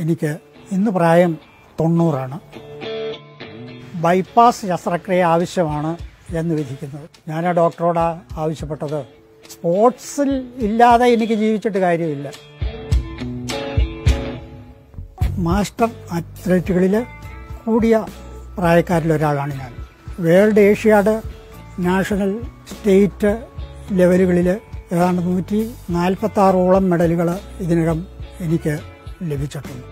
എനിക്ക് ഇന്ന് പ്രായം തൊണ്ണൂറാണ് ബൈപ്പാസ് ശസ്ത്രക്രിയ ആവശ്യമാണ് എന്ന് വിധിക്കുന്നത് ഞാൻ ആ ഡോക്ടറോട് ആവശ്യപ്പെട്ടത് സ്പോർട്സിൽ ഇല്ലാതെ എനിക്ക് ജീവിച്ചിട്ട് കാര്യമില്ല മാസ്റ്റർ അത്ലറ്റുകളിൽ കൂടിയ പ്രായക്കാരിലൊരാളാണ് ഞാൻ വേൾഡ് ഏഷ്യാഡ് നാഷണൽ സ്റ്റേറ്റ് ലെവലുകളിൽ ഏതാണ്ട് നൂറ്റി നാൽപ്പത്തി ആറോളം മെഡലുകൾ ഇതിനകം എനിക്ക് ലഭിച്ചിട്ടുണ്ട്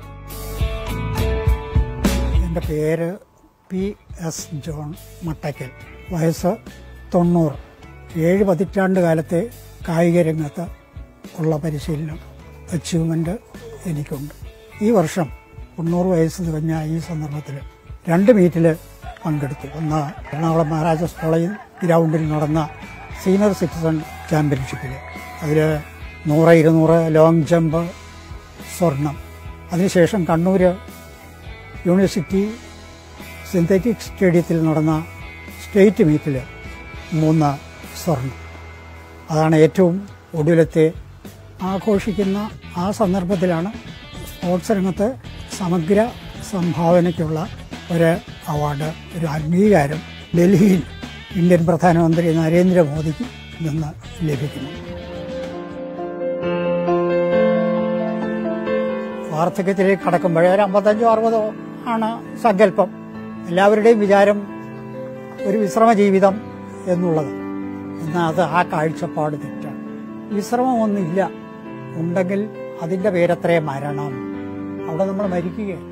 എൻ്റെ പേര് പി എസ് ജോൺ മട്ടയ്ക്കൽ വയസ്സ് തൊണ്ണൂറ് ഏഴ് പതിറ്റാണ്ട് കാലത്തെ കായിക രംഗത്ത് ഉള്ള പരിശീലനം അച്ചീവ്മെൻ്റ് എനിക്കുണ്ട് ഈ വർഷം തൊണ്ണൂറ് വയസ്സ് തികഞ്ഞ ഈ സന്ദർഭത്തിൽ രണ്ട് മീറ്റിൽ പങ്കെടുത്തു ഒന്ന് എറണാകുളം മഹാരാജാസ് കോളേജ് ഗ്രൗണ്ടിൽ നടന്ന സീനിയർ സിറ്റിസൺ ചാമ്പ്യൻഷിപ്പിൽ അതിൽ നൂറ് ഇരുന്നൂറ് ലോങ് ജമ്പ് സ്വർണം അതിനുശേഷം കണ്ണൂർ യൂണിവേഴ്സിറ്റി സിന്തറ്റിക് സ്റ്റേഡിയത്തിൽ നടന്ന സ്റ്റേറ്റ് മീറ്റിൽ മൂന്ന് സ്വർണം അതാണ് ഏറ്റവും ഒടുവിലത്തെ ആഘോഷിക്കുന്ന ആ സന്ദർഭത്തിലാണ് സ്പോർട്സ് രംഗത്ത് സമഗ്ര സംഭാവനയ്ക്കുള്ള ഒരു അവാർഡ് ഒരു അംഗീകാരം ഡൽഹിയിൽ ഇന്ത്യൻ പ്രധാനമന്ത്രി നരേന്ദ്രമോദിക്ക് നിന്ന് ലഭിക്കുന്നു വാർദ്ധക്യത്തിലേക്ക് കടക്കുമ്പോഴേ ഒരു അമ്പത്തഞ്ചോ അറുപതോ ആണ് സങ്കല്പം എല്ലാവരുടെയും വിചാരം ഒരു വിശ്രമ ജീവിതം എന്നുള്ളത് എന്നാൽ അത് ആ കാഴ്ചപ്പാട് തെറ്റാണ് വിശ്രമമൊന്നുമില്ല ഉണ്ടെങ്കിൽ അതിന്റെ പേരത്രേ മരണം അവിടെ നമ്മൾ മരിക്കുകയാണ്